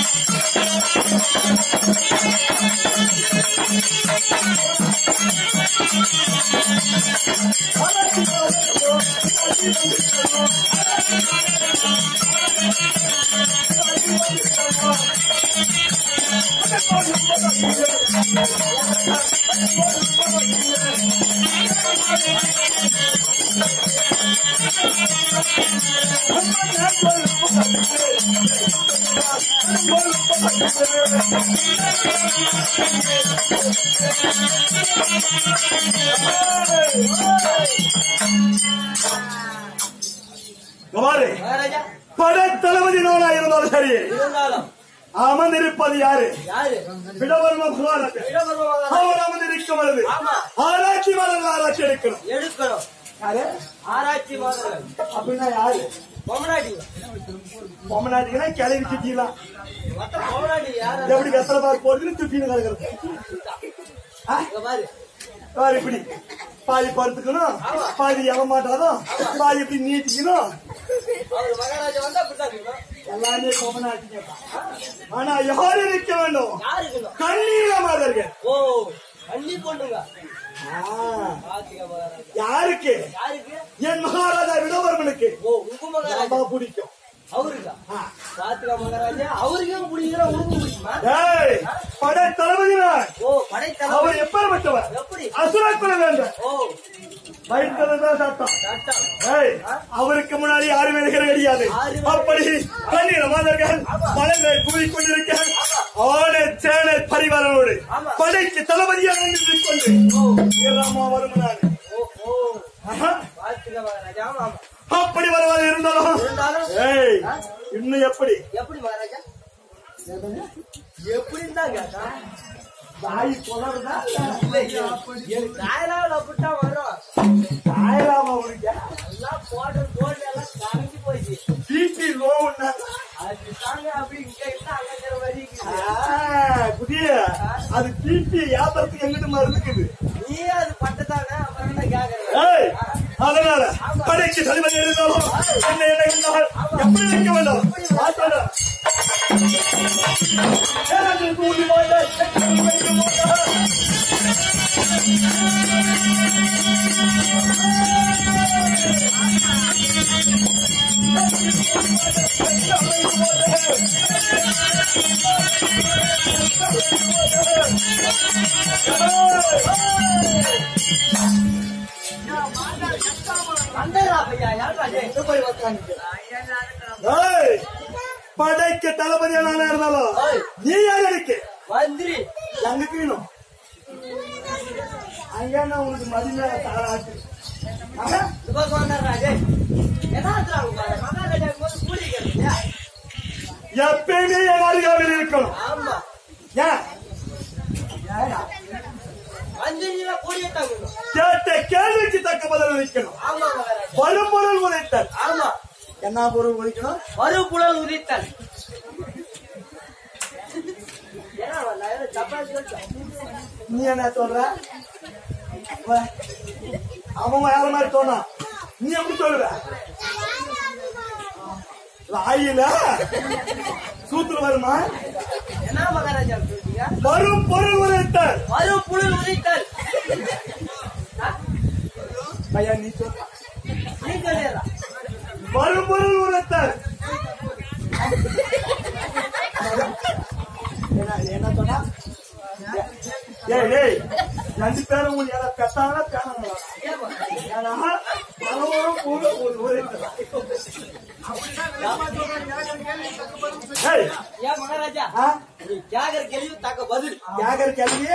குமாரே மகாராஜா படை தளபதி நோனா இருந்தாலும் சரி இருந்தாலும் அமர்ந்திருப்பது யாரு யாரு விடவர்ம குமாரத்தை இடமர்ம மகாராஜா அவர் அமர்ந்திருக்கும் பொழுது ஆமா. ஆராய்ச்சி மலர் ஆராய்ச்சி எடுக்கணும் எடுக்கணும் யாரு ஆராய்ச்சி மாதிரி அப்படின்னா யாரு பொம்மநாட்டி பொம்மநாட்டிங்கன்னா கிளவி சுத்திலாம் மத்த பொம்மநாட்டி யாரு எப்படி வெத்தலை பால் போடுறது துப்பின்னு கிடக்குறது இங்க பாரு பாரு இப்படி பாதி பருத்துக்கணும் பாதி எவ மாட்டாதும் பாதி இப்படி நீட்டிக்கணும் அவர் மகாராஜா வந்தா அப்படித்தான் இருக்கணும். எல்லாமே பொம்மநாட்டிங்க ஆனா யாரு நிற்க வேண்டும் யாருக்கு கண்ணீர மாதர்கள் ஓ அள்ளி பொண்ணுங்க ஆ, பாத்துக்க மகாராஜா யாருக்கு யாருக்கு என் மகாராஜா விடவர்மனுக்கு ஓ உங்க மகாராஜா ரொம்ப பிடிக்கும் அவருக்கா ஆ. பாத்துக்க மகாராஜா அவருக்கும் பிடிக்கிற உனக்கு பிடிக்குமா ஏய், படை தளபதினார் ஓ படைத்தலைவர் அவர் எப்பேற்பட்டவர் எப்படி அசுரக்குல வேண்டும் ஓ வயிற்றுதான் சட்டம் சட்டம் ஏய், அவருக்கு முன்னாடி யாரும் இருக்கிற கிடையாது யாருமே அப்படி கண்ணீர் மாதர்கள் மலங்கள் கூறிக்கொண்டிருக்க ஆணை சேனை பரிவாரனோடு ஆமா. படைக்கு தளபதியாக நின்று கொண்டு ஓ வீரமா வரும் நான் ஓ ஓ ஆஹா. பாத்துக்க மகாராஜா ஆமா ஆமா அப்படி வருவாது இருந்தாலும் இருந்தாலும் ஏய் இன்னும் எப்படி எப்படி மகாராஜா எப்படின்னு தான் கேட்டா தாய் புலருதா எனக்கு காயலாவில் அப்படித்தான் வரும் தாயலாமா உனக்கு எல்லாம் போட்டு போட்டு எல்லாம் கரைஞ்சு போச்சு பிபி லோவுன்னா அது தாங்க அப்படி இங்க இருந்து அங்க இருக்கிற மாதிரி இருக்குது. புதிய அது பிபி வியாபாரத்துக்கு எங்கிட்டு மாதிரி இருக்குது நீ அது பட்டதாங்க அப்புறம் என்ன கேக்குறேன் ஏய், அதனால படைக்கு தலைமை இருந்தாலும் என்ன என்ன இருந்தால் எப்படி வைக்க வேண்டும் மாற்றடா. எனக்கு கூலி போட்ட, எனக்கு வைக்க போட்ட. வந்தா பையா யாரா எங்க போய் உக்காந்துக்க? ஏய், படைக்கு தளபதி நானா இருந்தாலும் ஏய். நீ யார் எனக்கு மந்திரி எங்க கீழும் அங்க என்ன உனக்கு மதிமேல தாராட்டு ஆஹா. இப்ப சொன்னாரா டேய் என்ன மகாராஜா போது கூலி கேட்கலையா எப்பயுமே என் அருகாமையில் இருக்கணும் ஆமா ஏன் மந்திரியில கூலியை தாங்கணும் கேட்ட கேள்விக்கு தக்க பதில் அளிக்கணும் ஆமா மகாராஜா வரும் பொருள் உதைத்தல் ஆமா என்ன பொருள் உதைக்கணும் மறு புலல் உதித்தல் ஏன்னா நான் ஏதோ தப்பா சொல்லிட்டேன் நீ என்ன சொல்ற வ. அவன் வேற மாதிரி சொன்னான் நீ எப்படி சொல்லுவ ராயில சூத்துல வருமா என்ன மகாராஜா சொல்றீங்க வரும் பொருள் உதைத்தல் மறு புலல் உதித்தல் ஐயா நீ சொல்ற நீ சொல்லிடுறா வரும் பொருள் உதைத்தல் என்ன என்ன சொன்னா ஏய் ஏய் ரெண்டு பேரும் உங்களுக்கு யாராவது பெத்தாங்களா பேனாங்களா ஏன்னா பலவரும் கூட ஒரு உதைத்தல் ஏய் ஏன் மகாராஜா ஆ நீ கேக்குற கேள்வி தக்க பதில் கேக்குற கேள்வி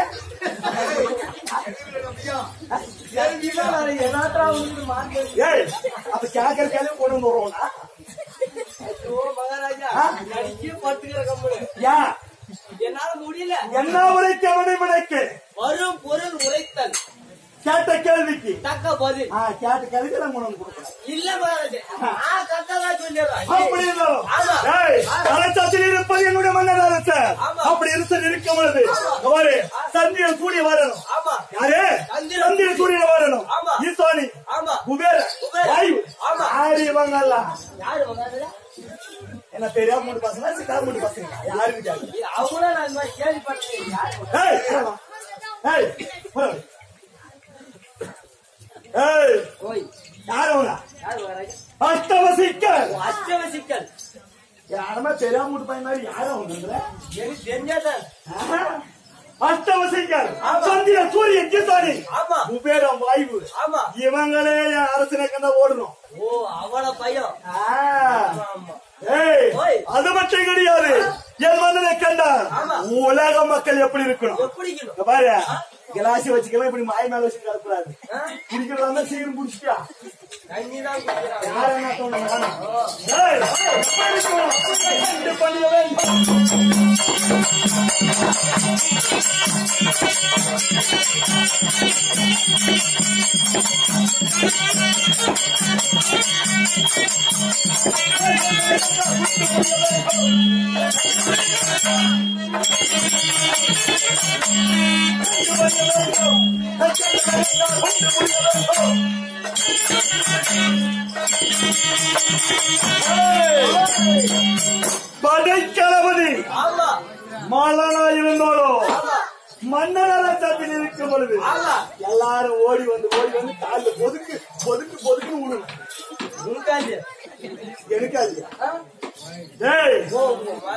கேள்விதான் வேற எதாத்ரா வந்து மார்க்கு ஏய் அப்ப கேக்குற கேள்வி கொண்டு வந்து வருவோம்னா ஐயோ மகாராஜா நடிக்கே பட்டுக்கிற கம்பெனி ஏன் என்னால முடியல என்ன உரைக்கு அவனை விடைக்கு வரும் பொருள் உரைத்தல் கேட்ட கேள்விக்கு தக்க பதில் ஆ கேட்ட கேள்விக்கு நான் கொண்டு வந்து கொடுக்குறேன் இல்ல மகாராஜா நான் கரெக்டா சொல்லிடுறேன் அப்படி இருந்தாலும் ஆமா. ஏய், அரசத்தில் இருப்பது என்னுடைய மன்னர் அரசு ஆமா. அப்படி இருசல் இருக்கும் பொழுது பாரு சந்திரன் சூரிய வரணும் ஆமா யாரு சந்திரன் சந்திரன் சூரியன் வரணும் ஆமா. ஈசானி ஆமா குபேர குபேர. வாயு ஆமா. யாரு இவங்க எல்லாம் யாரு மகாராஜா என்ன பெரிய மூணு பசங்க சின்ன மூணு பசங்க யாருக்கு கேட்கல அவங்களும் நான் இந்த மாதிரி கேள்விப்பட்டது யாரு ஏய் போடா. ஏய் போடா. ஏய் ஓய் யாரு அவங்க யாரு வராங்க அஷ்டவசிக்கல் அஷ்டவசிக்கல் யாருமே பெரிய மூணு பையன் மாதிரி யாரும் அவங்க எனக்கு தெரிஞ்சாதான் அஷ்டவசிக்கல் சந்திர சூரியன் கீதானி ஆமா குபேரம் வாய்வு ஆமா இவங்களே என் அரசனை கண்ட ஓடணும் ஓ அவன பையன் ஆ. ஆமா ஆமா ஏய் ஓய். அது மட்டும் கிடையாது என் மன்னனை கண்டார் ஆமா. உலக மக்கள் எப்படி இருக்கணும் எப்படிக்கணும் இங்க பாரு கிளாஸ் வச்சுக்கலாம் இப்படி மாய மேல வச்சு கூடாது ஆ? குடிக்கிறதா இருந்தா சீக்கிரம் குடிச்சிட்டியா தண்ணி தான் குடிக்கிறான் யார் என்ன தோணும் வேணாம். ஏய், எப்படி இருக்கணும்? இப்படி பண்ணிட வேண்டும். படைக்கலவதி ஆமா மாலனா இருந்தாலும் ஆமா மன்னரால தப்பில் இருக்கும் பொழுது ஆமா எல்லாரும் ஓடி வந்து ஓடி வந்து காலில் பொதுக்கு பொதுக்கு பொதுக்குன்னு விடணும் உனக்காச்சு எனக்கு அது ஏய் ஓ ஓ,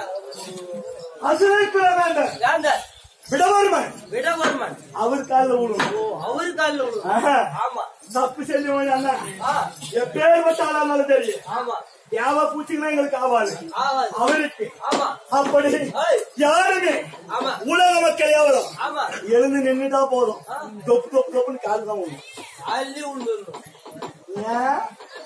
அசுரை குல வேண்டாம் வேந்த விடவர்மன் விடவர்மன் அவர் காலில் விடணும் ஓ அவரு காலில் விழும் ஆஹா. ஆமா தப்பு செஞ்சவன் அண்ணா ஆ எப்பேர் வச்சாலும் தெரியும் ஆமா தேவ பூச்சிங்கன்னா எங்களுக்கு ஆவாது ஆவாது அவருக்கு ஆமா அப்படி ஏய். யாருமே ஆமா உலக மக்கள் எவரும் ஆமா எழுந்து நின்னுட்டா போதும் தொப்பு தொப்பு தொப்புன்னு கால் தான் விடும் அள்ளி விழுந்துடணும் ஏன்?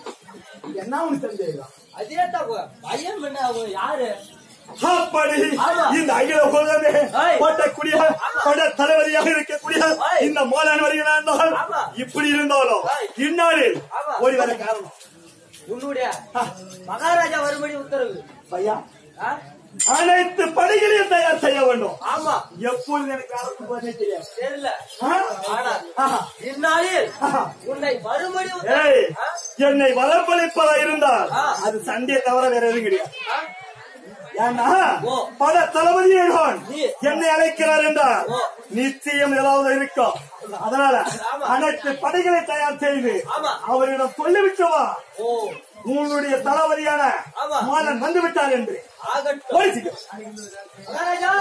என்ன உனக்கு சந்தேகம் அதே தான் பையன் பண்ண அவங்க யாரு அப்படி ஆமா. இந்த அகில உலகமே ஏய். பட்டக்கூடிய பட தலைவலியாக இருக்கக்கூடிய ஏய். இந்த மோலான் வருகிறார் ஆமா. இப்படி இருந்தாலும் ஏய். இந்நாளில் ஆமா. ஓடி வர காரணம் உன்னுடைய மகாராஜா வரும்படி உத்தரவு பையா ஆ? அனைத்து பணிகளையும் தயார் செய்ய வேண்டும் ஆமா எப்பொழுது எனக்கு யாருக்கு போதே தெரியாது தெரியல ஆ? ஆனா ஆஹா. இந்நாளில் ஆஹா. உன்னை வரும்படி ஏய் உத்தரவு ஆ? என்னை வளர்ப்பளிப்பதா இருந்தால் ஆ. அது சண்டையை தவிர வேற எதுவும் கிடையாது ஆ? ஏன்னா ஓ. பல தளபதியேகான் நீ. என்னை அழைக்கிறார் என்றால் ஓ. நிச்சயம் ஏதாவது இருக்கும் அதனால ஆமா. அனைத்து படைகளை தயார் செய்து ஆமா. அவரிடம் சொல்லிவிட்டு வா ஓ உன்னுடைய தளபதியான ஆமா. மாலன் வந்து விட்டார் என்று ஆகட்டும் போயிடுச்சு. மகாராஜா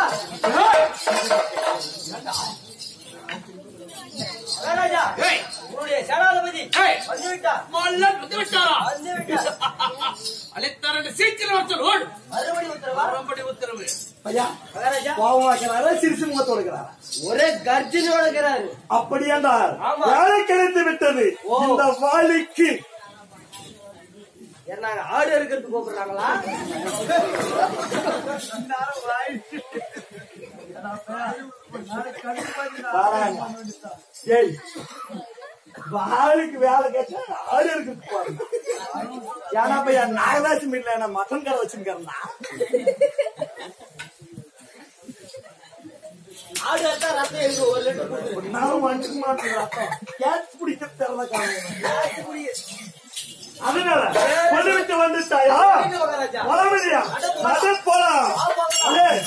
மகாராஜா உன்னுடைய சேனாதிபதி ஏய். வந்து விட்டார் மல்லன் வந்து விட்டாரா வந்து விட்டார் அழைத்தாரன் சீக்கிரம் ஒருத்தர் ஓடு மறுபடி உத்தரவா மறுபடி உத்தரவு ஐயா மகாராஜா கோபம் வைக்கிறாரா சிரிச்சு முகத்தோடு இருக்கிறாரா ஒரே கர்ஜனையோட இருக்கிறாரு அப்படி என்றால் ஆமா. வேலை கிடைத்து விட்டது ஓ. இந்த வாலிக்கு என்ன ஆடு இருக்கிறதுக்கு கூப்பிடுறாங்களா வாராங்க. ஏய் வாளுக்கு வேலை கேட்டா ஆடு இருக்கு பாருங்க ஏன்னா பையா நாகதாசி மீட்ல என்ன மட்டன் கடை வச்சுருக்கா ஆடு எடுத்தா ரத்தம் இருக்கு ஒரு லிட்டர் கொடுத்துரு நானும் வந்துக்க மாட்டேன் கேட்ச் பிடிக்க திறந்த காரணம் அதனால கொண்டு விட்டு வந்துட்டாயா எங்க மகாராஜா வரவில்லையா நட போலாம் ஏய்.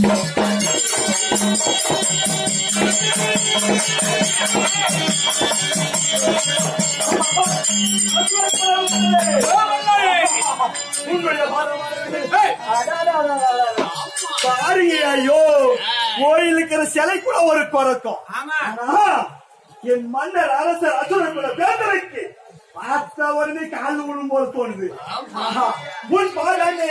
உங்களுடைய பாரமானது. அடாடாடாடாடா. பாருங்க ஐயோ கோயில் இருக்கிற சிலை கூட ஒரு குறக்கும் ஆமா ஆனா, என் மன்னர் அரசர் அசுரகுல வேந்தருக்கு பார்த்த உடனே கால் விழும் போல தோணுது ஆஹா, உன் பாடனே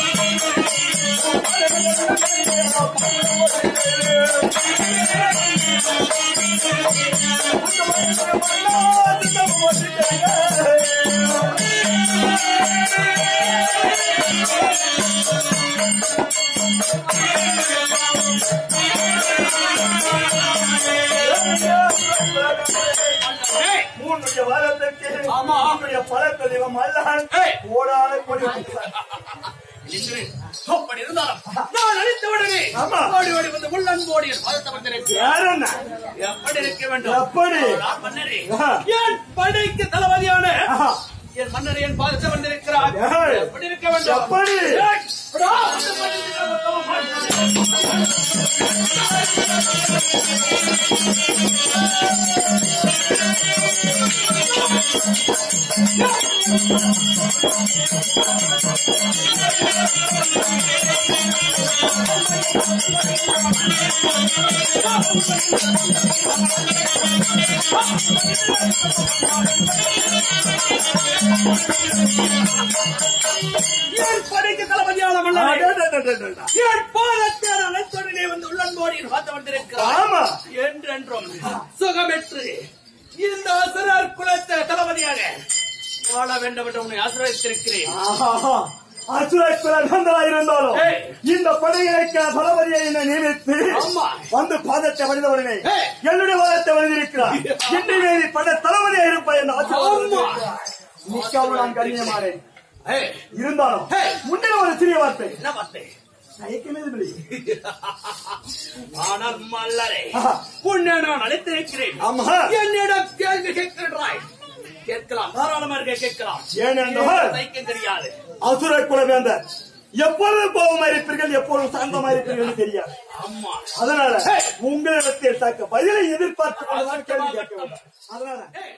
ஆ ஏய், மூன்றுடைய வாரத்திற்கு ஆமா. உன்னுடைய பழக்க தெய்வம் அல்லான் ஏய். ஓடாத கொடி இன்று அப்படி இருந்தாலும் நான் அழித்த உடனே ஆமா. ஓடி ஓடி வந்து உள்ளன்போடி என் பாதத்தை வந்திருக்கிறேன் யாரண்ணா எப்படி இருக்க வேண்டும் எப்படி? நான் மன்னரே ஆஹா. என் படைக்கு தளபதியான ஆஹா. என் மன்னர் என் பாதத்தை வந்திருக்கிறார் ஏய். எப்படி இருக்க வேண்டும் எப்படி? ஏய், விடா, அந்த படைக்கு தளபதி. என் படைக்கு தளபதியான மன்னரே அடடடடடடா. என் பாதத்தை அனைத்துடனே வந்து உள்ளன்போடி என் பாதத்தை வந்திருக்கிறார் ஆமா என்றென்றும் சுகமெற்று இந்த அசுரர் குலத்த தளபதியாக வாழ வேண்டும் என்று உன்னை ஆசிரியத்திருக்கிறேன் ஆஹா. அசுரக்குல நந்தா இருந்தாலும் ஏய். இந்த படையைக்க தளபதியை என்னை நியமித்து ஆமா. வந்து பாதத்தை வழிந்தவுடனே ஏய். என்னுடைய வாதத்தை வழிந்திருக்கிறார் இன்றைய நீ பட தளபதியா இருப்பாய் என்று ஆமா. ஆசை மிக்கவும் நான் கண்ணியமாறேன் ஏய், இருந்தாலும் ஏய். முன்னே ஒரு சிறிய வார்த்தை என்ன வார்த்தை தயக்கமே இல்லை. ஆனால் மல்லரே ஆஹா. உன்னை நான் அழைத்திருக்கிறேன் ஆமா என்னிடம் கேள்வி கேட்கின்றாய் கேட்கலாம் தாராளமாக கேட்கலாம் ஏனென்றால் தைக்கம் தெரியாது அசுர குலவேந்தர் எப்பொழுது கோபமா இருப்பீர்கள் எப்பொழுது சாந்தமா இருப்பீர்கள் என்று தெரியாது அம்மா அதனால ஏய். உங்களிடத்தில் தக்க பதிலை எதிர்பார்த்து கொண்டுதான் கேள்வி கேட்க வேண்டும் அதனால ஏய்.